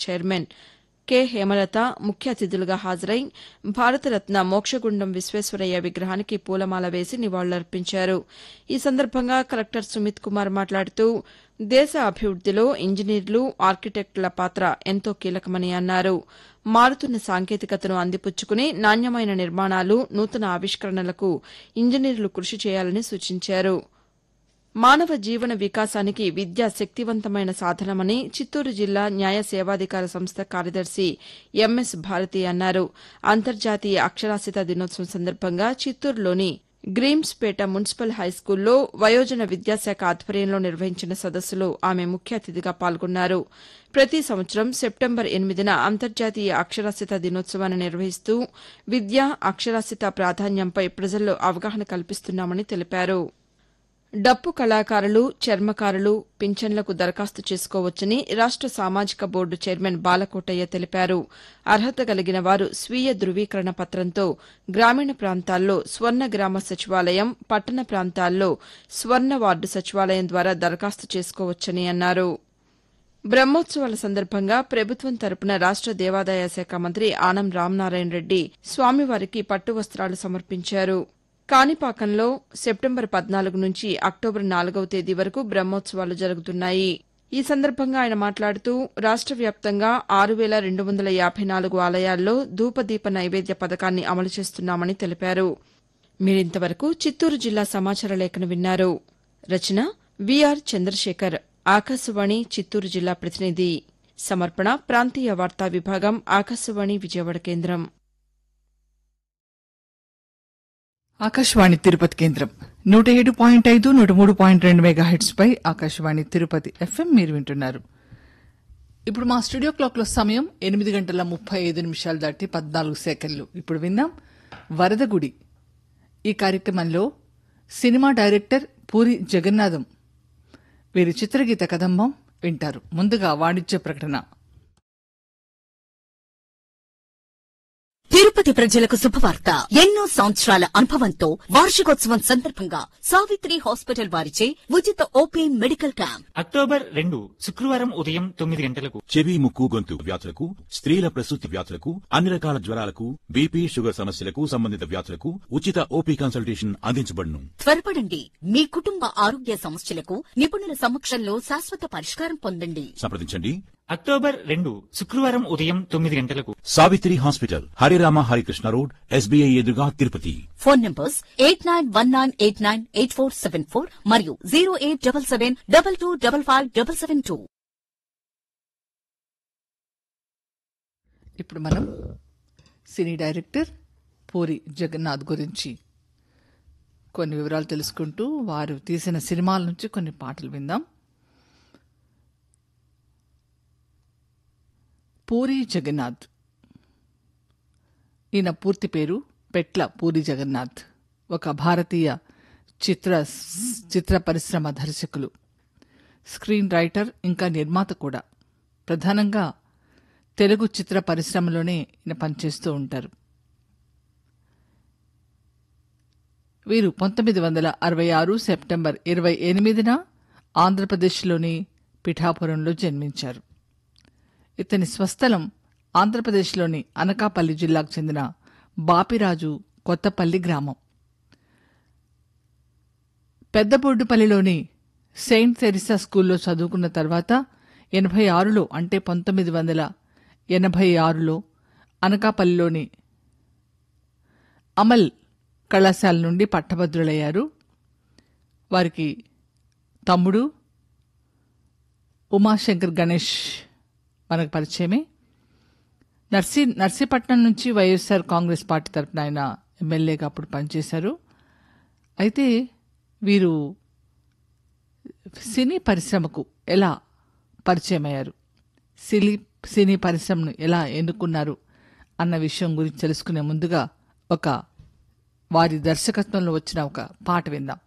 chairman K Hemalatha ముఖ్య అతిథులుగా హాజరై భారతరత్న మోక్షగుండం విశ్వేశ్వరయ్య విగ్రహానికి పూలమాల వేసి నివాళులర్పించారు ఈ సందర్భంగా కలెక్టర్ సుమిత్ కుమార్ మాట్లాడుతూ దేశ అభివృద్దిలో ఇంజనీర్లు ఆర్కిటెక్టుల పాత్ర ఎంతో కీలకమని అన్నారు మారుతున్న సాంకేతికతను అందిపుచ్చుకుని నాణ్యమైన నిర్మాణాలు నూతన ఆవిష్కరణలకు ఇంజనీర్లు కృషి చేయాలని సూచించారు మానవ జీవన వికాసానికి విద్య శక్తివంతమైన సాధనమని చిత్తూరు జిల్లా న్యాయ సేవాధికార సంస్థ కార్యదర్శి ఎంఎస్ భారతి అన్నారు అంతర్జాతీయ అక్షరాస్యత దినోత్సవం సందర్భంగా చిత్తూరులోని గ్రీమ్స్పేట మున్సిపల్ హైస్కూల్లో వయోజన విద్యాశాఖ ఆధ్వర్యంలో నిర్వహించిన సదస్సులో ఆమె ముఖ్య అతిథిగా పాల్గొన్నారు ప్రతి సంవత్సరం సెప్టెంబర్ ఎనిమిదిన అంతర్జాతీయ అక్షరాస్యత దినోత్సవాన్ని నిర్వహిస్తూ విద్య అక్షరాస్యత ప్రాధాన్యంపై ప్రజల్లో అవగాహన కల్పిస్తున్నామని తెలిపారు డప్పు కళాకారులు చర్మకారులు పింఛన్లకు దరఖాస్తు చేసుకోవచ్చని రాష్ట సామాజిక బోర్డు చైర్మన్ బాలకోటయ్య తెలిపారు అర్హత కలిగిన వారు స్వీయ ధృవీకరణ పత్రంతో గ్రామీణ ప్రాంతాల్లో స్వర్ణ గ్రామ సచివాలయం పట్టణ ప్రాంతాల్లో స్వర్ణ వార్డు సచివాలయం ద్వారా దరఖాస్తు చేసుకోవచ్చని అన్నారు బ్రహ్మోత్సవాల సందర్భంగా ప్రభుత్వం తరపున రాష్ట దేవాదాయ శాఖ మంత్రి ఆనం రామనారాయణ రెడ్డి స్వామివారికి పట్టు వస్త్రాలు సమర్పించారు కాణిపాకంలో సెప్టెంబర్ పద్నాలుగు నుంచి అక్టోబర్ నాలుగవ తేదీ వరకు బ్రహ్మోత్సవాలు జరుగుతున్నాయి ఈ సందర్భంగా ఆయన మాట్లాడుతూ రాష్ట వ్యాప్తంగా ఆరు వేల రెండు వందల యాభై నాలుగు ఆలయాల్లో ధూపదీప నైవేద్య పథకాన్ని అమలు చేస్తున్నామని తెలిపారు మీరింతవరకు చిత్తూరు జిల్లా సమాచార లేఖను విన్నారు రచన విఆర్ చంద్రశేఖర్ ఆకాశవాణి చిత్తూరు జిల్లా ప్రతినిధి సమర్పణ ప్రాంతీయ వార్తా విభాగం ఆకాశవాణి విజయవాడ కేంద్రం ఆకాశవాణి తిరుపతి కేంద్రం నూట ఏడు పాయింట్ ఐదు నూట మూడు పాయింట్ రెండు మెగా హెడ్స్ పై ఆకాశవాణి తిరుపతి ఎఫ్ఎం మీరు వింటున్నారు ఇప్పుడు మా స్టూడియో క్లాక్లో సమయం ఎనిమిది గంటల ముప్పై ఐదు నిమిషాలు దాటి పద్నాలుగు సెకండ్లు ఇప్పుడు విందాం వరదగుడి ఈ కార్యక్రమంలో సినిమా డైరెక్టర్ పూరి జగన్నాథం వీరి చిత్రగీత కదంబం వింటారు ముందుగా వాణిజ్య ప్రకటన తిరుపతి ప్రజలకు శుభవార్త ఎన్నో సంవత్సరాల అనుభవంతో వార్షికోత్సవం సందర్భంగా సావిత్రి హాస్పిటల్ వారిచే ఉచిత ఓపీ మెడికల్ క్యాంప్ అక్టోబర్ రెండు శుక్రవారం ఉదయం తొమ్మిది గంటలకు చెవి ముక్కు గొంతు వ్యాధులకు స్త్రీల ప్రసూతి వ్యాధులకు అన్ని రకాల జ్వరాలకు బీపీ షుగర్ సమస్యలకు సంబంధిత వ్యాధులకు ఉచిత ఓపీ కన్సల్టేషన్ అందించబడును త్వరపడండి మీ కుటుంబ ఆరోగ్య సమస్యలకు నిపుణుల సమక్షంలో శాశ్వత పరిష్కారం పొందండి సంప్రదించండి అక్టోబర్ రెండు శుక్రవారం ఉదయం తొమ్మిది గంటలకు Savitri hospital Harirama Harikrishna road SBI ఎదురుగా Tirupati phone numbers eight nine one nine eight nine eight four seven four మరియు zero eight double seven double two double five double seven two ఇప్పుడు మనం సినీ డైరెక్టర్ పూరి జగన్నాథ్ గురించి కొన్ని వివరాలు తెలుసుకుంటూ వారు తీసిన సినిమాల నుంచి కొన్ని పాటలు విందాం పూరి జగన్నాథ్ ఈయన పూర్తి పేరు పెట్ల పూరి జగన్నాథ్ ఒక భారతీయ చిత్ర చిత్ర పరిశ్రమ దర్శకులు స్క్రీన్ రైటర్ ఇంకా నిర్మాత కూడా ప్రధానంగా తెలుగు చిత్ర పరిశ్రమలోనే ఈయన పనిచేస్తూ ఉంటారు వీరు పంతొమ్మిది వందల అరవై ఆరు సెప్టెంబర్ ఇరవై ఎనిమిదిన ఆంధ్రప్రదేశ్లోని పిఠాపురంలో జన్మించారు ఇతని స్వస్థలం ఆంధ్రప్రదేశ్లోని అనకాపల్లి జిల్లాకు చెందిన బాపిరాజు కొత్తపల్లి గ్రామం పెద్దబొడ్డుపల్లిలోని సెయింట్ తెరిసా స్కూల్లో చదువుకున్న తర్వాత ఎనభై ఆరులో అంటే పంతొమ్మిది వందల ఎనభై ఆరులో అనకాపల్లిలోని అమల్ కళాశాల నుండి పట్టభద్రులయ్యారు వారికి తమ్ముడు ఉమాశంకర్ గణేష్ మనకు పరిచయమే నర్సీ నర్సీపట్నం నుంచి వైఎస్ఆర్ కాంగ్రెస్ పార్టీ తరపున ఆయన ఎమ్మెల్యేగా అప్పుడు పనిచేశారు అయితే వీరు సినీ పరిశ్రమకు ఎలా పరిచయం అయ్యారు సినీ సినీ పరిశ్రమను ఎలా ఎన్నుకున్నారు అన్న విషయం గురించి తెలుసుకునే ముందుగా ఒక వారి దర్శకత్వంలో వచ్చిన ఒక పాట విందాం